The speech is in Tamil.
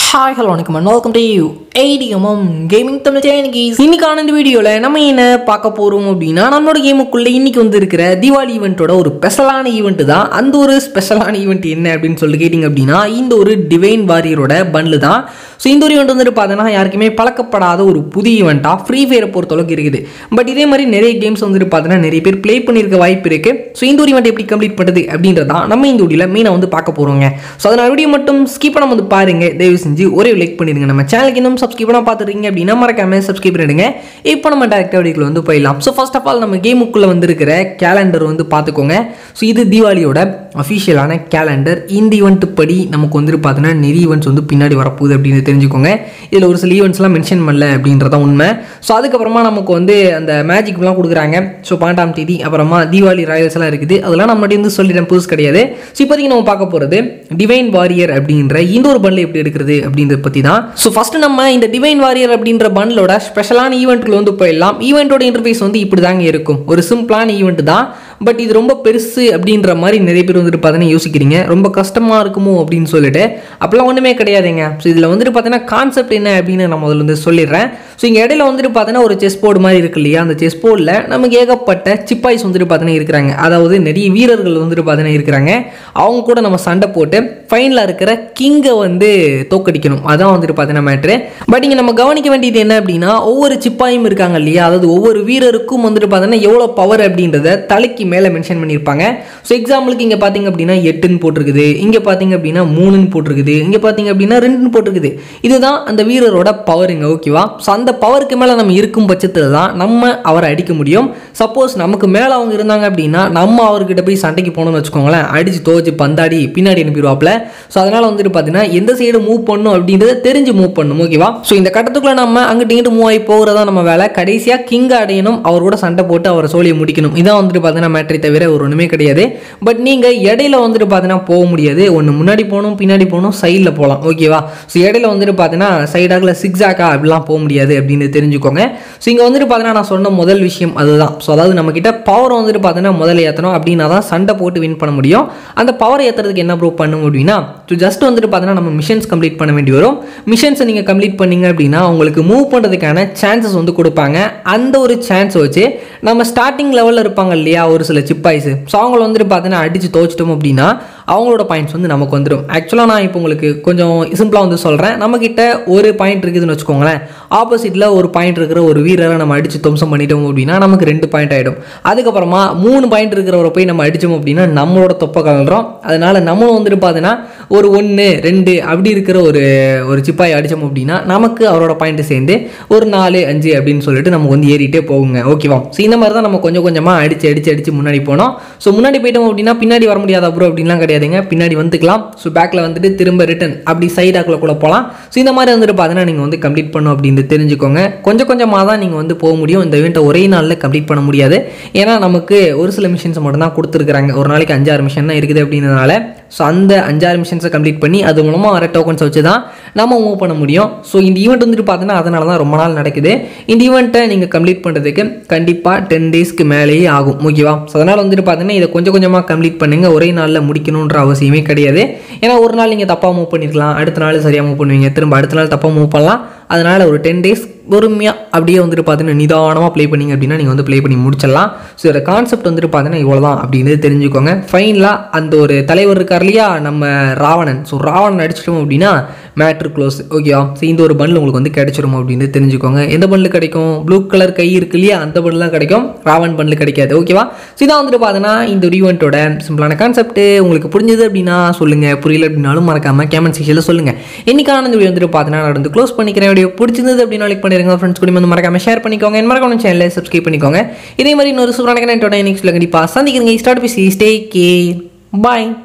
ஹாய் ஹலோ வணக்கம் and welcome to you ATMM gaming Tamil சேனலுக்கு இன்னைக்கான இந்த வீடியோவில் நம்ம என்ன பார்க்க போகிறோம் அப்படின்னா நம்மளோட கேமுக்குள்ளே இன்னைக்கு வந்து இருக்கிற தீபாவளி ஈவெண்ட்டோட ஒரு ஸ்பெஷலான ஈவெண்ட் தான் அந்த ஒரு ஸ்பெஷலான ஈவெண்ட் என்ன அப்படின்னு சொல்லி கேட்டிங்க அப்படின்னா இந்த ஒரு டிவைன் வாரியரோட பண்டில் தான் ஸோ இந்த ஒரு ஈவெண்ட் வந்துட்டு பார்த்தோன்னா யாருக்குமே பழக்கப்படாத ஒரு புதிய ஈவெண்ட்டாக ஃப்ரீ ஃபயரை பொறுத்தளவுக்கு இருக்குது பட் இதே மாதிரி நிறைய கேம்ஸ் வந்துட்டு பார்த்தோன்னா நிறைய பேர் ப்ளே பண்ணியிருக்க வாய்ப்பு இருக்குது ஸோ இந்த ஒரு ஈவெண்ட் எப்படி கம்ப்ளீட் பண்ணுறது அப்படின்றதான் நம்ம இந்த வீடியோவில் மெயினாக வந்து பார்க்க போகிறோங்க ஸோ அதனால் வீடியோ மட்டும் ஸ்கிப் பண்ணாம வந்து பாருங்க தயவு செஞ்சு ஒரே லைக் பண்ணிடுங்க நம்ம சேனலுக்கு இன்னும் சப்ஸ்கிரைப் பண்ண பார்த்துருக்கீங்க அப்படின்னா மறக்காம சப்ஸ்கிரைப் பண்ணிடுங்க இப்போ நம்ம டேரக்டாக வீடியோக்குள்ள வந்து போயிடலாம் ஸோ ஃபர்ஸ்ட் ஆஃப் ஆல் நம்ம கேமுக்குள்ளே வந்திருக்கிற கேலண்டர் வந்து பார்த்துக்கோங்க ஸோ இது தீபாவளியோட அஃபிஷியலான கேலண்டர் இந்த ஈவெண்ட் படி நமக்கு வந்துட்டு பார்த்தோன்னா நிறைய ஈவெண்ட்ஸ் வந்து பின்னாடி வரப்போகுது அப்படின்னு தெரிஞ்சுக்கோங்க இதில் ஒரு சில ஈவெண்ட்ஸ்லாம் மென்ஷன் பண்ணல அப்படின்றத உண்மை ஸோ அதுக்கப்புறமா நமக்கு வந்து அந்த மேஜிக்லாம் கொடுக்குறாங்க ஸோ பன்னெண்டாம் தேதி அப்புறமா தீபாவளி ராயல்ஸ் எல்லாம் இருக்குது அதெல்லாம் நம்ம வந்து சொல்லிடுறேன் புதுசு கிடையாது ஸோ இப்போதைக்கு நம்ம பார்க்க போகிறது டிவைன் வாரியர் அப்படின்ற இந்த ஒரு பண்டில் எப்படி எடுக்கிறது அப்படின்றத பற்றி தான் ஸோ ஃபஸ்ட்டு நம்ம இந்த டிவைன் வாரியர் அப்படின்ற பண்டிலோட ஸ்பெஷலான ஈவெண்ட்டுக்குள்ள வந்து போயிடலாம் ஈவெண்ட்டோட இன்டர்ஃபேஸ் வந்து இப்படி தாங்க இருக்கும் ஒரு சிம்பிளான ஈவெண்ட் தான் பட் இது ரொம்ப பெருசு அப்படின்ற மாதிரி நிறைய பேர் வந்துட்டு பார்த்தீங்கன்னா யோசிக்கிறீங்க ரொம்ப கஷ்டமாக இருக்குமோ அப்படின்னு சொல்லிட்டு அப்போலாம் ஒன்றுமே கிடையாதுங்க ஸோ இதில் வந்துட்டு பார்த்தீங்கன்னா கான்செப்ட் என்ன அப்படின்னு நான் முதல்ல வந்து சொல்லிடுறேன் ஸோ இங்கே இடையில வந்துட்டு பார்த்தீங்கன்னா ஒரு செஸ் போர்டு மாதிரி இருக்கு இல்லையா அந்த செஸ் போர்டில் நமக்கு ஏகப்பட்ட சிப்பாய்ஸ் வந்துட்டு பார்த்தீங்கன்னா இருக்கிறாங்க அதாவது நிறைய வீரர்கள் வந்துட்டு பார்த்தீங்கன்னா இருக்கிறாங்க அவங்க கூட நம்ம சண்டை போட்டு ஃபைனலாக இருக்கிற கிங்கை வந்து தோக்கடிக்கணும் அதான் வந்துட்டு பார்த்தீங்கன்னா மேட்ரு பட் இங்கே நம்ம கவனிக்க வேண்டியது என்ன அப்படின்னா ஒவ்வொரு சிப்பாயும் இருக்காங்க இல்லையா அதாவது ஒவ்வொரு வீரருக்கும் வந்துட்டு பார்த்தீங்கன்னா எவ்வளோ பவர் அப்படின்றத தலைக்கு மேலே மென்ஷன் பண்ணியிருப்பாங்க ஸோ எக்ஸாம்பிளுக்கு இங்கே பார்த்தீங்க அப்படின்னா எட்டுன்னு போட்டிருக்குது இங்கே பார்த்தீங்க அப்படின்னா மூணுன்னு போட்டிருக்குது இங்கே பார்த்தீங்க அப்படின்னா ரெண்டுன்னு போட்டிருக்குது இதுதான் அந்த வீரரோட பவருங்க ஓகேவா ஸோ அந்த பவருக்கு மேலே நம்ம இருக்கும் பட்சத்தில் தான் நம்ம அவரை அடிக்க முடியும் சப்போஸ் நமக்கு மேலே அவங்க இருந்தாங்க அப்படின்னா நம்ம அவர்கிட்ட போய் சண்டைக்கு போகணும்னு வச்சுக்கோங்களேன் அடிச்சு தோச்சு பந்தாடி பின்னாடி அனுப்பிடுவாப்ல ஸோ அதனால் வந்துட்டு பார்த்தீங்கன்னா எந்த சைடு மூவ் பண்ணணும் அப்படின்றத தெரிஞ்சு மூவ் பண்ணணும் ஓகேவா ஸோ இந்த கட்டத்துக்குள்ள நம்ம அங்கிட்டு இங்கிட்டு மூவ் ஆகி போகிறதா நம்ம வேலை கடைசியாக கிங் அடையணும் அவரோட சண்டை போட்டு அவரை சோழியை முடிக்கணும் இதான் வந்துட்டு பார்த்தீங்கன்னா மேட்ரி தவிர ஒரு ஒன்றுமே கிடையாது பட் நீங்கள் இடையில வந்துட்டு பார்த்தீங்கன்னா போக முடியாது ஒன்று முன்னாடி போகணும் பின்னாடி போகணும் சைடில் போகலாம் ஓகேவா ஸோ இடையில வந்துட்டு பார்த்தீங்கன்னா சைடாகில் சிக்ஸாக்கா அப்படிலாம் போக முடியாது அப்படின்னு தெரிஞ்சுக்கோங்க ஸோ இங்கே வந்துட்டு பார்த்தீங்கன்னா நான் சொன்ன முதல் விஷயம் அதுதான் ஸோ அதாவது நம்மக்கிட்ட பவர் வந்துட்டு பார்த்தீங்கன்னா முதல்ல ஏற்றணும் அப்படின்னா தான் சண்டை போட்டு வின் பண்ண முடியும் அந்த பவர் ஏற்றுறதுக்கு என்ன ப்ரூவ் பண்ணும் அப்படின்னா ஸோ ஜஸ்ட் வந்துட்டு பார்த்தீங்கன்னா நம்ம மிஷன்ஸ் கம்ப்ளீட் பண்ண வேண்டி வரும் மிஷன்ஸை நீங்கள் கம்ப்ளீட் பண்ணீங்க அப்படின்னா உங்களுக்கு மூவ் பண்ணுறதுக்கான சான்சஸ் வந்து கொடுப்பாங்க அந்த ஒரு சான்ஸை வச்சு நம்ம ஸ்டார்டிங் லெவலில் இருப்பாங்க இல்லையா ஒரு சில சிப்பாய்ஸு ஸோ அவங்கள வந்துட்டு பார்த்தீங்கன்னா அடித்து தோச்சிட்டோம் அப்படின்னா அவங்களோட பாயிண்ட்ஸ் வந்து நமக்கு வந்துடும் ஆக்சுவலாக நான் இப்போ உங்களுக்கு கொஞ்சம் சிம்பிளாக வந்து சொல்கிறேன் நம்மக்கிட்ட ஒரு பாயிண்ட் இருக்குதுன்னு வச்சுக்கோங்களேன் ஆப்போசிட்டில் ஒரு பாயிண்ட் இருக்கிற ஒரு வீரரை நம்ம அடித்து துவம்சம் பண்ணிட்டோம் அப்படின்னா நமக்கு ரெண்டு பாயிண்ட் ஆகிடும் அதுக்கப்புறமா மூணு பாயிண்ட் இருக்கிறவரை போய் நம்ம அடித்தோம் அப்படின்னா நம்மளோட தொப்பை கலந்துரும் அதனால் நம்மளும் வந்துட்டு பார்த்தீங்கன்னா ஒரு ஒன்று ரெண்டு அப்படி இருக்கிற ஒரு ஒரு சிப்பாய் அடித்தோம் அப்படின்னா நமக்கு அவரோட பாயிண்ட் சேர்ந்து ஒரு நாலு அஞ்சு அப்படின்னு சொல்லிட்டு நமக்கு வந்து ஏறிட்டே போகுங்க ஓகேவா ஸோ இந்த மாதிரி தான் நம்ம கொஞ்சம் கொஞ்சமாக அடித்து அடித்து அடித்து முன்னாடி போனோம் ஸோ முன்னாடி போயிட்டோம் அப்படின்னா பின்னாடி வர முடியாத அப்புறம் அப்படின்லாம் கிடையாதுங்க பின்னாடி வந்துக்கலாம் ஸோ பேக்கில் வந்துட்டு திரும்ப ரிட்டன் அப்படி சைடாக்குள்ள கூட போகலாம் ஸோ இந்த மாதிரி வந்துட்டு பார்த்தீங்கன்னா நீங்கள் வந்து கம்ப்ளீட் பண்ணும் அப்படின்னு தெரிஞ்சுக்கோங்க கொஞ்சம் கொஞ்சமாக தான் நீங்கள் வந்து போக முடியும் இந்த இவெண்ட்டை ஒரே நாளில் கம்ப்ளீட் பண்ண முடியாது ஏன்னா நமக்கு ஒரு சில மிஷின்ஸ் மட்டும் தான் கொடுத்துருக்குறாங்க ஒரு நாளைக்கு அஞ்சாறு மிஷன் தான் இருக்குது அப்படின்றதுனால ஸோ அந்த அஞ்சாறு மிஷன்ஸை கம்ப்ளீட் பண்ணி அது மூலமாக வர டோக்கன்ஸை வச்சு தான் நம்ம மூவ் பண்ண முடியும் ஸோ இந்த ஈவெண்ட் வந்துட்டு பார்த்தீங்கன்னா அதனால தான் ரொம்ப நாள் நடக்குது இந்த ஈவெண்ட்டை நீங்கள் கம்ப்ளீட் பண்ணுறதுக்கு கண்டிப்பாக டென் டேஸ்க்கு மேலேயே ஆகும் ஓகேவா ஸோ அதனால் வந்துட்டு பார்த்தீங்கன்னா இதை கொஞ்சம் கொஞ்சமாக கம்ப்ளீட் பண்ணுங்கள் ஒரே நாளில் முடிக்கணுன்ற அவசியமே கிடையாது ஏன்னா ஒரு நாள் நீங்கள் தப்பாக மூவ் பண்ணிருக்கலாம் அடுத்த நாள் சரியாக மூவ் பண்ணுவீங்க திரும்ப அடுத்த நாள் தப்பாக மூவ் பண்ணலாம் அதனால் ஒரு டென் டேஸ் பொறுமையாக அப்படியே வந்துட்டு பார்த்தீங்கன்னா நிதானமாக ப்ளே பண்ணிங்க அப்படின்னா நீங்கள் வந்து ப்ளே பண்ணி முடிச்சிடலாம் ஸோ இதோட கான்செப்ட் வந்துட்டு பார்த்தீங்கன்னா இவ்வளோ தான் அப்படின்னு தெரிஞ்சுக்கோங்க ஃபைனலாக அந்த ஒரு தலைவர் இருக்கார் இல்லையா நம்ம ராவணன் ஸோ ராவணன் அடிச்சிட்டோம் அப்படின்னா மேட்ரு க்ளோஸ் ஓகேவா ஸோ இந்த ஒரு பண்டில் உங்களுக்கு வந்து கிடைச்சிரும் அப்படின்னு தெரிஞ்சுக்கோங்க எந்த பண்டில் கிடைக்கும் ப்ளூ கலர் கை இருக்கு இல்லையா அந்த பண்டில் தான் கிடைக்கும் ராவன் பண்டில் கிடைக்காது ஓகேவா ஸோ இதான் வந்துட்டு பார்த்தீங்கன்னா இந்த ஒரு ஈவெண்ட்டோட சிம்பிளான கான்செப்ட் உங்களுக்கு புரிஞ்சது அப்படின்னா சொல்லுங்கள் புரியல அப்படின்னாலும் மறக்காமல் கேமன் செக்ஷனில் சொல்லுங்கள் இன்னைக்கான இந்த வீடியோ வந்துட்டு பார்த்தீங்கன்னா நான் வந்து க்ளோஸ் பண்ணிக்கிறேன் வீடியோ பிடிச்சிருந்தது அப்படின்னா லைக் பண்ணிருங்க ஃப்ரெண்ட்ஸ் கூட வந்து மறக்காம ஷேர் பண்ணிக்கோங்க என் மறக்காம சேனலில் சப்ஸ்கிரைப் பண்ணிக்கோங்க இதே மாதிரி இன்னொரு சூப்பரான கண்டென்ட்டோட நெக்ஸ்ட்டில் கண்டிப்பாக சந்திக்கிறீங்க ஸ்டார்ட் பிசி ஸ்டே கே பாய்